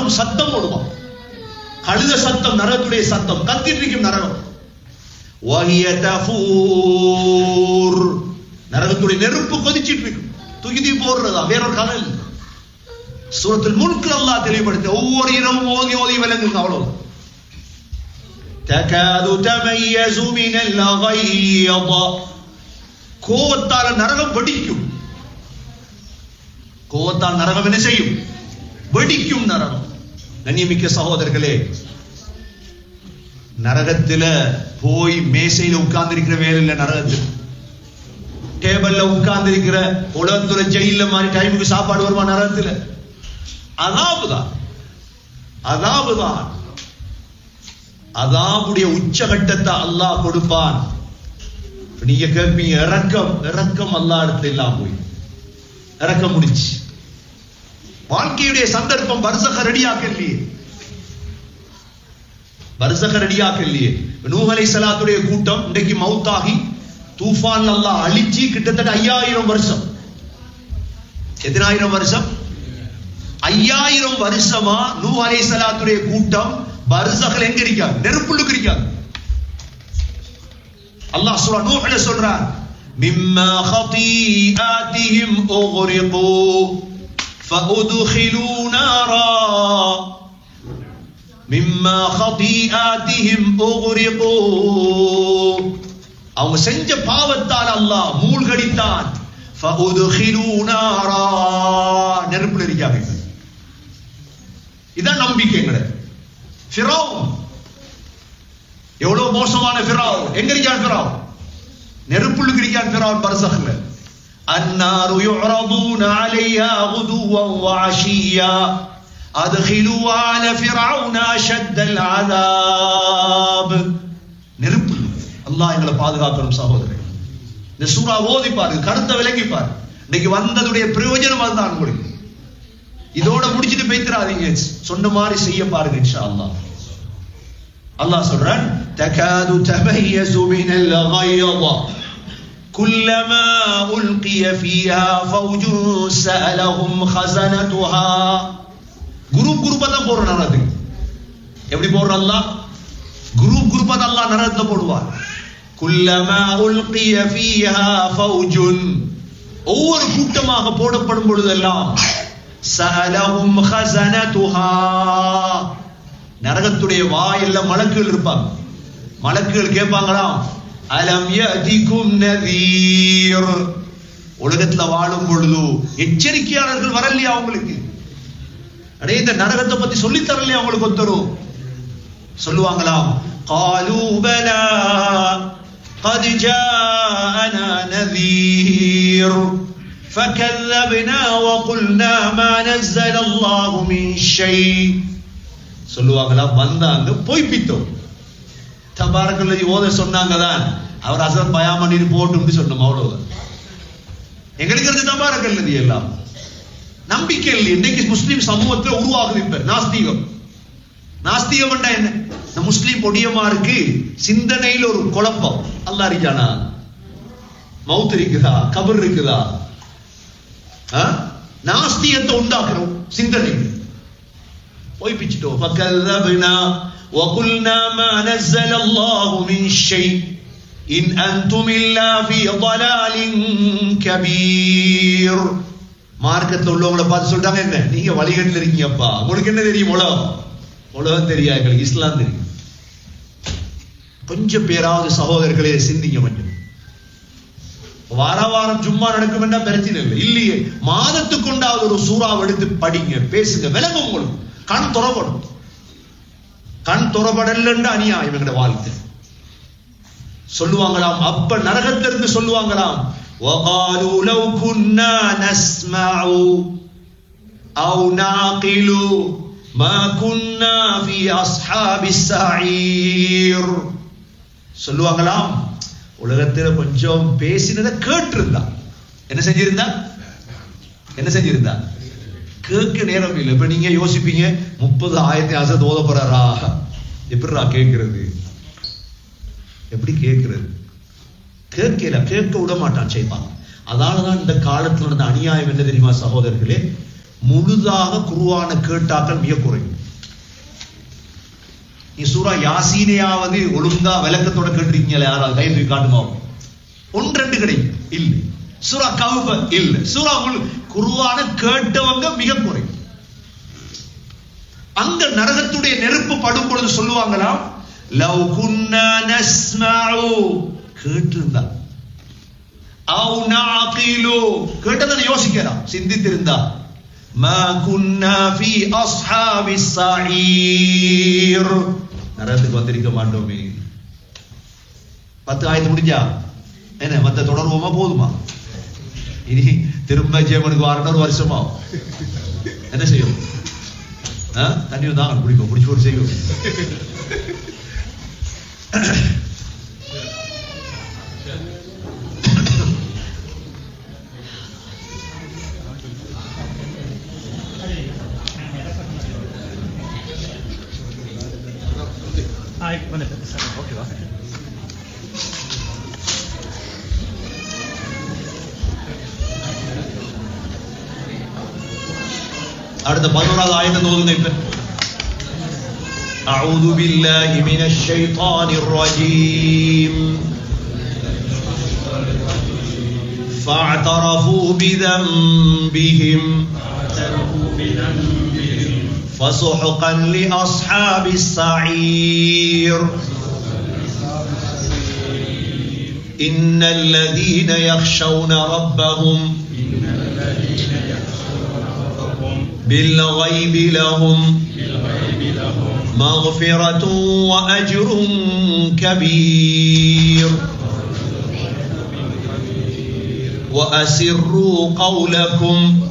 நரகம் சத்தம் போடுவான் கழுத சத்தம் நரகத்துடைய சத்தம் கத்திட்டு இருக்கும் நரகம் وهي تفور நரகத்துடைய நெருப்பு கொதிச்சிட்டு இருக்கும் தூக்கி தூக்கி போடுறதா வேறொரு கதை இல்லை சூரத்தில் முன்கில் அல்லாஹ் தெளிவுபடுத்த ஒவ்வொரு இரவும் ஓதி ஓதி விளங்குங்க அவ்வளவு تكاد تميز من الغيظ கோவத்தால நரகம் வெடிக்கும் கோவத்தால் நரகம் என்ன செய்யும் வெடிக்கும் நரகம் கண்ணியமிக்க சகோதரர்களே நரகத்துல போய் மேசையில உட்கார்ந்து இருக்கிற வேலை இல்ல நரகத்தில் டேபிள்ல உட்கார்ந்து இருக்கிற உலகத்துல ஜெயில மாதிரி டைமுக்கு சாப்பாடு வருமா நரகத்துல அதாவுதான் அதாவுதான் அதாவுடைய உச்சகட்டத்தை அல்லாஹ் கொடுப்பான் நீங்க கேட்பீங்க இறக்கம் இறக்கம் அல்லாஹ் இடத்துல இல்லாம போய் இறக்கம் முடிச்சு வாழ்க்கையுடைய சந்தர்ப்பம் பரிசக ரெடியாக்க இல்லையே பரிசக ரெடியாக்க இல்லையே நூஹ் அலைஹிஸ்ஸலாத்துடைய கூட்டம் இன்றைக்கு மௌத்தாகி தூஃபான் அல்லாஹ் அழிச்சு கிட்டத்தட்ட ஐயாயிரம் வருஷம் எத்தனாயிரம் வருஷம் ஐயாயிரம் வருஷமா நூ அலைஹிஸ்ஸலாத்துடைய கூட்டம் பரிசகல் எங்க இருக்காங்க நெருப்புள்ளுக்கு இருக்காங்க அல்லாஹ் சொல்றான் நூஹ்ல சொல்றான் மிம்மா خطيئاتهم اغرقوا فادخلوا نارا மிம்மா خطيئاتهم اغرقوا அவங்க செஞ்ச பாவத்தால் அல்லாஹ் மூழ்கடித்தான் فادخلوا نارا நெருப்புல இருக்காங்க இதான் நம்பிக்கை எங்களுக்கு ஃபிரௌன் எவ்வளவு மோசமான ஃபிரௌன் எங்க இருக்கான் ஃபிரௌன் நெருப்புள்ளுக்கு இருக்கான் ஃபிரௌன் பரசகல النار يعرضون عليها غدوا وعشيا أدخلوا آل فرعون أشد العذاب நெருப்பு அல்லாஹ் எங்களை பாதுகாக்கணும் சகோதரர் இந்த சூறா ஓதி பாருங்க கருத்தை விளங்கி பாரு இன்னைக்கு வந்ததுடைய பிரயோஜனம் அதுதான் உங்களுக்கு இதோட முடிச்சிட்டு போய்த்திராதீங்க சொன்ன மாதிரி செய்ய பாருங்க இன்ஷா அல்லாஹ் அல்லாஹ் சொல்றான் தகாது தமையசு மினல் غيظ كلما ألقي فيها فوج سألهم خزنتها குரூப் குரூப்பா தான் போடுற நரகத்துக்கு எப்படி போடுற அல்லாஹ் குரூப் குரூப்பா தான் அல்லாஹ் நரகத்துல போடுவார் குல்லமா உல்கிய ஃபீஹா ஃபௌஜுன் ஒவ்வொரு கூட்டமாக போடப்படும் பொழுதெல்லாம் சஅலஹும் ஹஸனதுஹா நரகத்துடைய வாயில்ல மலக்குகள் இருப்பாங்க மலக்குகள் கேட்பாங்களாம் அலம் யதிகும் நதீர் உலகத்துல வாழும் பொழுது எச்சரிக்கையாளர்கள் வரலையா அவங்களுக்கு அடே இந்த நரகத்தை பத்தி சொல்லி தரலையா அவங்களுக்கு ஒருத்தரும் சொல்லுவாங்களாம் قالوا بلى قد جاءنا نذير فكذبنا وقلنا ما نزل الله من شيء சொல்லுவாங்களா வந்தாங்க பொய்ப்பித்தோம் தபாரக்கல்லதி ஓத சொன்னாங்க தான் அவர் அசர் பயாம நீர் போட்டு சொன்னோம் அவ்வளவு எங்களுக்கு இருந்து தபாரக்கல்லதி எல்லாம் நம்பிக்கை இல்லை இன்னைக்கு முஸ்லிம் சமூகத்துல உருவாகுது இப்ப நாஸ்திகம் நாஸ்திகம் என்ன இந்த முஸ்லிம் பொடியமாருக்கு சிந்தனையில் ஒரு குழப்பம் அல்லா இருக்கானா மவுத் இருக்குதா கபர் இருக்குதா ஆ? நாஸ்திகத்தை உண்டாக்குறோம் சிந்தனை பொய்ப்பிச்சிட்டோம் فكذبنا وقلنا ما نزل الله من شيء إن أنتم إلا في ضلال كبير மார்க்கத்துல உள்ளவங்களை பார்த்து சொல்லிட்டாங்க என்ன நீங்க வழிகட்டில் இருக்கீங்கப்பா உங்களுக்கு என்ன தெரியும் உலகம் உலகம் தெரியாது எங்களுக்கு இஸ்லாம் தெரியும் கொஞ்சம் பேராவது சகோதரர்களே சிந்திங்க கொஞ்சம் வார வாரம் சும்மா நடக்கும் என்ன பிரச்சனை இல்லை இல்லையே மாதத்துக்கு கொண்டாவது ஒரு சூறாவை எடுத்து படிங்க பேசுங்க விளங்கும் உங்களுக்கு கண் துறப்படும் கண் துறப்படலன்னு அநியாயம் எங்கட வாழ்க்கை சொல்லுவாங்களாம் அப்ப நரகத்திலிருந்து சொல்லுவாங்களாம் وقالوا لو كنا نسمع أو نعقل ما كنا في أصحاب السعير சொல்லுவாங்களாம் உலகத்துல கொஞ்சம் பேசினதை கேட்டிருந்தா என்ன செஞ்சிருந்தா என்ன செஞ்சிருந்தா கேட்க நேரம் இல்லை இப்ப நீங்க யோசிப்பீங்க முப்பது ஆயிரத்தி அசத் ஓத போறாரா எப்படிரா கேட்கிறது எப்படி கேட்கிறது கேட்கல கேட்க விட மாட்டான் செய்வான் அதனாலதான் இந்த காலத்துல நடந்த அநியாயம் என்ன தெரியுமா சகோதரர்களே முழுதாக குருவான கேட்டாக்கள் மிக குறையும் நீ சூரா யாசீனையாவது ஒழுங்கா விளக்கத்தோட கேட்டிருக்கீங்களே யாராவது கை தூக்கி காட்டுமா ஒன்று ரெண்டு கிடைக்கும் இல்ல சூரா கவுப இல்ல சூரா உல் குருவான கேட்டவங்க மிக குறை அங்க நரகத்துடைய நெருப்பு படும் பொழுது சொல்லுவாங்களா லவ் குன்னா நஸ்மஉ கேட்டிருந்தா அவு நாகிலு கேட்டதை யோசிக்கலாம் சிந்தித்திருந்தா மா குன்னா ஃபி அஸ்ஹாபிஸ் ஸஈர் நரகத்துக்கு வந்திருக்க மாட்டோமே பத்து ஆயத்து முடிஞ்சா என்ன மத்த தொடர்வோமா போதுமா இனி திரும்ப ஜெயமனுக்கு வரணும் ஒரு வருஷமா என்ன செய்யும் ஆ? தண்ணி தான் குடிக்கும் குடிச்சு ஒரு செய்யும் ஆய் வந்துட்டேன் சார் ஓகேவா அடுத்த பதினோராவது ஆயத்தை தோதுங்க இப்ப أعوذ بالله من الشيطان الرجيم فاعترفوا بذنبهم فسحقا لأصحاب السعير إن الذين يخشون ربهم بالغيب لهم مغفرة وأجر كبير وأسروا قولكم